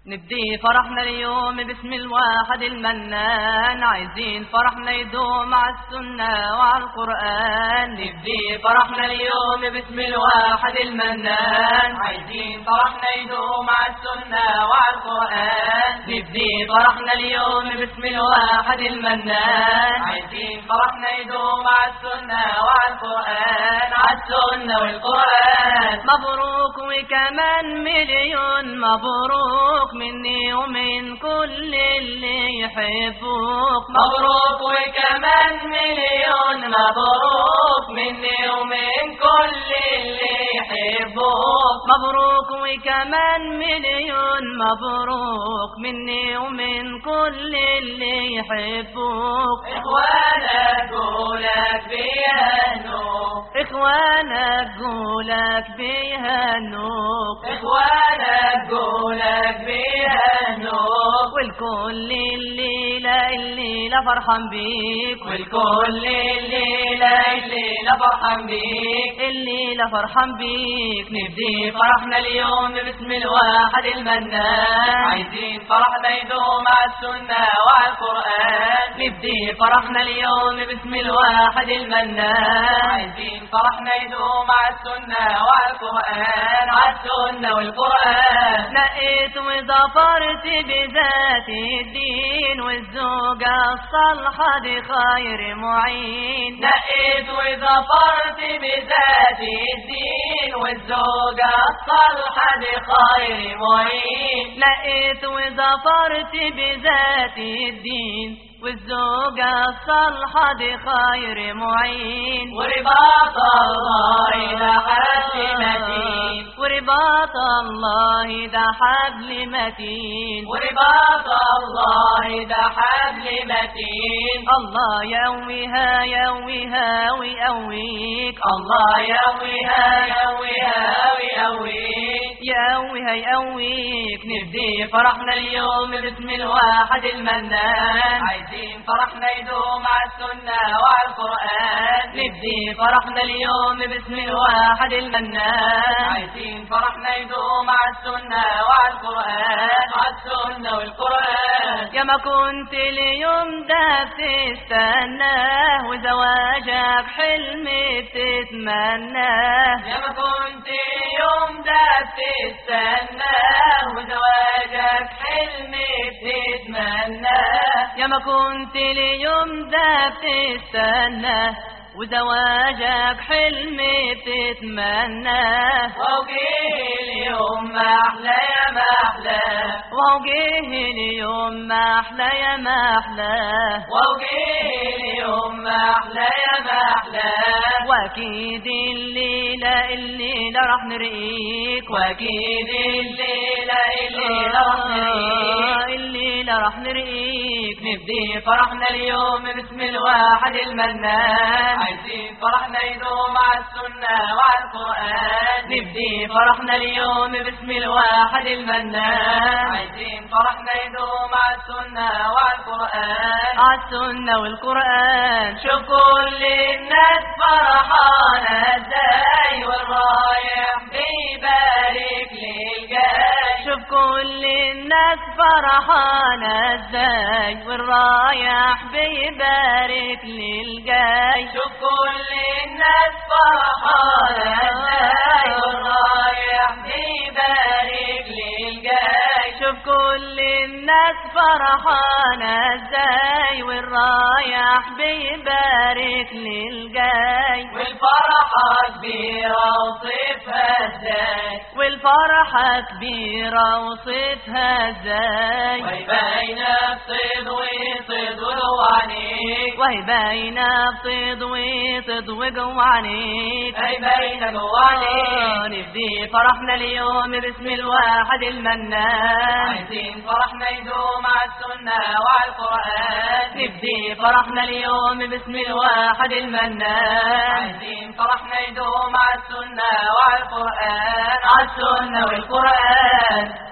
نبدي فرحنا اليوم باسم الواحد المنان عايزين فرحنا يدوم على السنة وعلى القرآن نبدي فرحنا اليوم باسم الواحد المنان عايزين فرحنا يدوم على السنة وعلى القرآن نبدي فرحنا اليوم باسم الواحد المنان عايزين فرحنا يدوم على السنة وعلى القرآن على السنة والقرآن مبروك وكمان مليون مبروك مني ومن كل اللي يحبوك مبروك وكمان مليون مبروك مني ومن كل اللي يحبوك مبروك وكمان مليون مبروك مني ومن كل اللي يحبوك اخوانك قولك بيهنوك اخوانك قولك بيهنوك اخوانك قولك بيهنوك والكل الليلة الليلة فرحان بيك والكل الليلة الليلة فرحان بيك الليلة فرحان بيك نبدي فرحنا اليوم باسم الواحد المنان عايزين فرحنا يدوم على السنة وعلى القرآن نبدي فرحنا اليوم باسم الواحد المنان عايزين فرحنا يدوم على السنة وعلى القرآن على السنة والقرآن نقيت وظفرت بذات الدين والزوجة الصالحة دي خير معين نقيت وظفرت بذات الدين والزوجة الصالحة دي خير معين لقيت وظفرت بذات الدين والزوجة الصالحة دي خير معين ورباط الله إلى حد متين ورباط الله ده حبل متين ورباط الله ده حبل متين الله يويها يويها ويقويك الله يويها يويها ويقويك يقويها يقويك نبدي فرحنا اليوم باسم الواحد المنان عايزين فرحنا يدوم على السنة وعلى القرآن نبدي فرحنا اليوم باسم الواحد المنان عايزين فرحنا يدوم على السنة وعلى القرآن على السنة والقرآن يا ما كنت اليوم ده بتستناه وزواجك حلم بتتمناه يا ما كنت يوم ده بتستناه وزواجك حلم بتتمناه يا ما كنت اليوم ده بتستناه وزواجك حلم بتتمناه وجه اليوم ما أحلى يا ما أحلى وهو جه اليوم ما احلى يا ما احلى وجه اليوم ما أحلى يا ما أحلى واكيد الليله الليله راح نرقيك وأكيد الليلة الليلة راح نريك الليله راح نرقيك نبدي فرحنا اليوم باسم الواحد المنان عايزين فرحنا يدوم على السنة وعلى القرآن نبدي فرحنا اليوم باسم الواحد المنان عايزين فرحنا يدوم على السنة وعلى القرآن عالسنة والقرآن شوف كل الناس فرحانة ازاي والرايح بيبارك للجاي شوف كل الناس فرحانة ازاي والرايح بيبارك للجاي شوف كل الناس فرحانة ازاي والرايح بيبارك للجاي شوف كل الناس فرحانة ازاي والرايح بيبارك للجاي والفرحة كبيرة وصفها ازاي والفرحة كبيرة وصفها ازاي وهي باينة بتضوي تضوي عينيك وهي باينة بتضوي تضوي جوا عينيك هي باينة جوا عينيك نبدي فرحنا اليوم باسم الواحد المنان عايزين فرحنا يدوم على السنة وعلى القرآن نبدي فرحنا اليوم باسم الواحد المنان عايزين فرحنا يدوم على السنة وعلى القرآن على السنة والقرآن